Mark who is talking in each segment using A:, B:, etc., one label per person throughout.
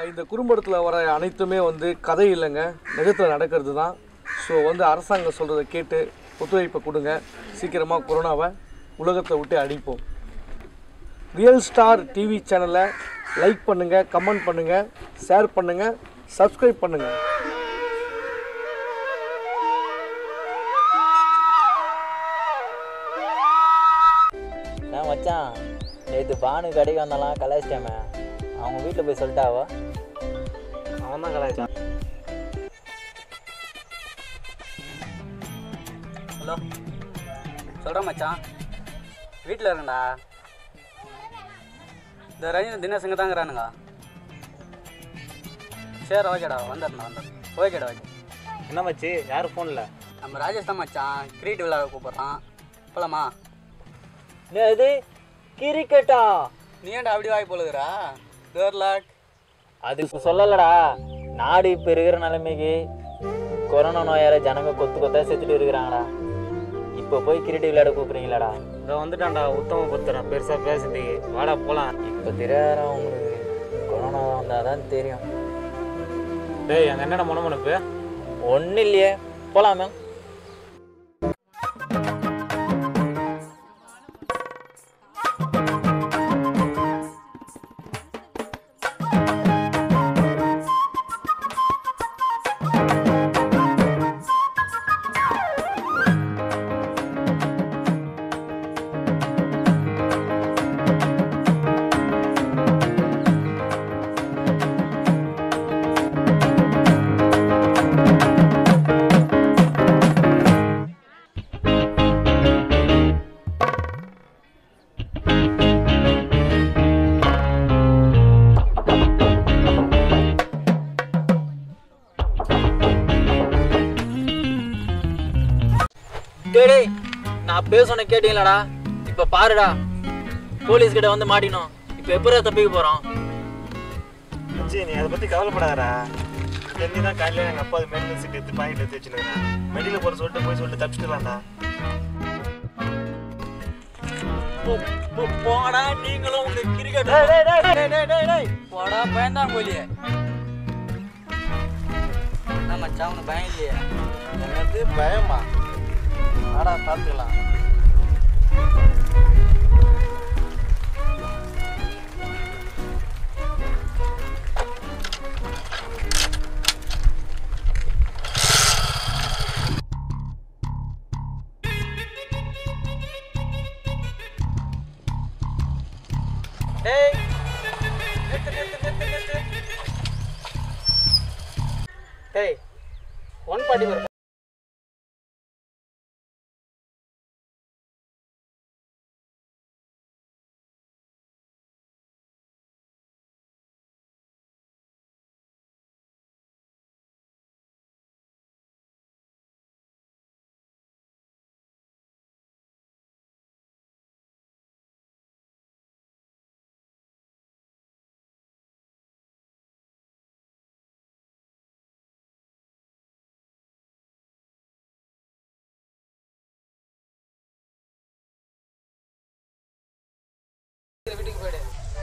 A: இந்த குறும்படத்தில் வர அனைத்துமே வந்து கதை இல்லைங்க நிஜத்தில் நடக்கிறது தான் ஸோ வந்து அரசாங்கம் சொல்கிறத கேட்டு ஒத்துழைப்பை கொடுங்க சீக்கிரமாக கொரோனாவை உலகத்தை விட்டு அடிப்போம் ரியல் ஸ்டார் டிவி சேனலை லைக் பண்ணுங்கள் கமெண்ட் பண்ணுங்கள் ஷேர் பண்ணுங்கள் சப்ஸ்கிரைப் பண்ணுங்கள்
B: நான் மச்சான் நேற்று பானு கடைக்கு வந்தாலாம் கலாச்சிட்டாமே அவங்க வீட்டில் போய் சொல்லிட்டாவோ
C: அவன் தான் கலாய்ச்சான்
D: ஹலோ சொல்கிறேன் மச்சான் வீட்டில் இருக்கேன்டா இந்த ரஞ்சித் தினேஷ் இங்கே தாங்கிறானுங்க சரி ஓகேடா வந்துடுறேன் வந்துடுறேன் ஓகேடா ஓகே
C: என்ன மச்சி யாரும் ஃபோனில்
D: நம்ம ராஜேஷ் தான் மச்சான் கிரிக்கெட் விளையாட கூப்பிட்றான் போலாமா
B: இது கிரிக்கெட்டா
D: நீ ஏன்டா அப்படி வாய் போலுகிறா டோர் லாக்
B: அதுக்கு சொல்லலடா நாடு இப்போ இருக்கிற நிலைமைக்கு கொரோனா நோயால ஜனங்க கொத்து கொத்தா செத்துட்டு இருக்கிறாங்கடா இப்போ போய் கிரிக்கெட் விளையாட கூப்பிடுறீங்களாடா
C: இதோ வந்துட்டான்டா உத்தம புத்திரன் பெருசாக பேசுறதுக்கு வாடா போகலாம்
B: இப்போ தெரியாதா உங்களுக்கு கொரோனா வந்தால் தான் தெரியும்
C: டேய் அங்கே என்னடா முனமுனப்பு
B: ஒன்றும் இல்லையே போகலாமே டேய் டேய், நான் பேசணும் கேட்டீங்களாடா இப்போ பாருடா போலீஸ் கிட்ட வந்து மாட்டினோம் இப்போ எப்படா தப்பிக்க போகிறோம்
C: மச்சி நீ அதை பற்றி கவலைப்படாதடா தெரிஞ்சு தான் காலையில் எங்கள் அப்பா அது மெடிக்கல் சீட் எடுத்து பாக்கெட் எடுத்து வச்சுருக்கேன் மெடிக்கல் போகிற சொல்லிட்டு போய் சொல்லிட்டு தப்பிச்சிடலாம்டா
B: போடா நீங்களும் உங்க கிரிக்கெட்
D: போடா பயந்தான் கோலியே என்ன மச்சான் உனக்கு பயம் இல்லையே
A: எனக்கு பயமா ஆடா பார்த்துக்கலாம்
D: டேய் நிறுத்து நிறுத்து நிறுத்து நிறுத்து டேய் ஒன் பாட்டி வரும் வீட்டுக்கு போயிடு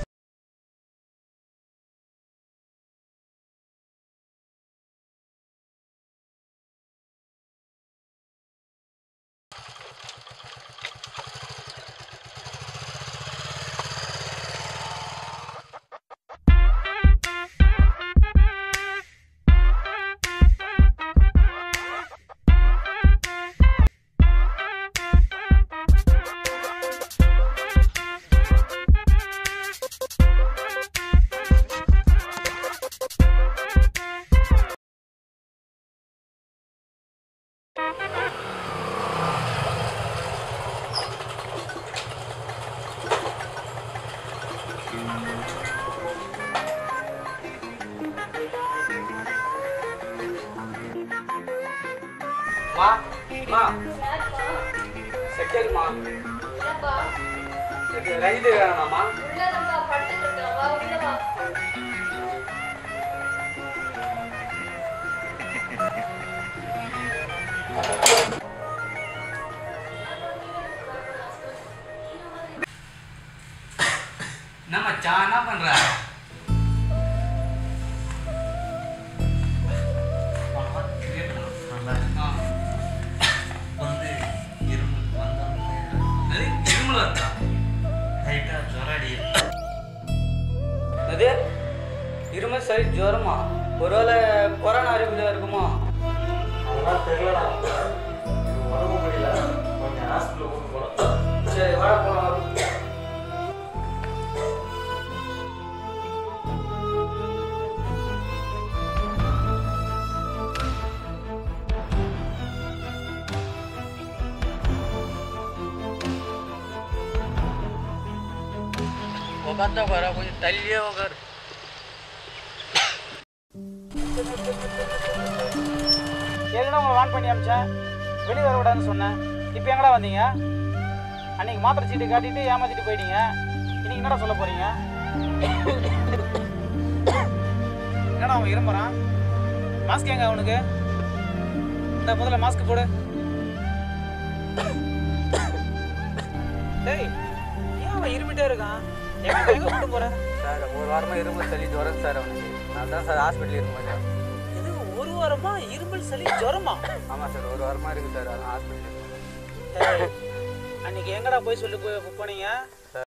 D: மா மா செகண்ட் மா இது ரஞ்சித் வேணாமா என்ன மச்சான் என்ன பண்ற சரி ஜுரமா ஒருவேளை கொரோனா அறிகுறியாக இருக்குமோ
A: அதெல்லாம் தெரியலடா உடம்பு முடியல கொஞ்சம் ஹாஸ்பிட்டல் கூட்டு போனோம் சரி வர போகலாம்
D: உட்காந்தா வர கொஞ்சம் தள்ளியே உட்காரு
E: ஏற்கனவே உங்களை வான் பண்ணி அமிச்சேன் வெளியே வரக்கூடாதுன்னு சொன்னேன் இப்போ எங்கடா வந்தீங்க அன்னைக்கு மாத்திரை சீட்டு காட்டிட்டு ஏமாத்திட்டு போயிட்டீங்க இன்னைக்கு என்னடா சொல்ல போறீங்க என்னடா அவன் இருமுறான் மாஸ்க் எங்க அவனுக்கு இந்த முதல்ல மாஸ்க் போடு டேய் ஏன் அவன் இருமிட்டே இருக்கான் எங்க எங்க கூட்டு போற
D: சார் ஒரு வாரமாக இருமல் சளி ஜுரம் சார் அவனுக்கு நான் தான் சார் ஹாஸ்பிட்டல் இருக்கும்
E: இது ஒரு வாரமா இருமல் சளி ஜுரமா
D: ஆமாம் சார் ஒரு வாரமாக இருக்குது சார் அதான் ஹாஸ்பிட்டல்
E: டேய், அன்னைக்கு எங்கடா போய் சொல்லி போய் போனீங்க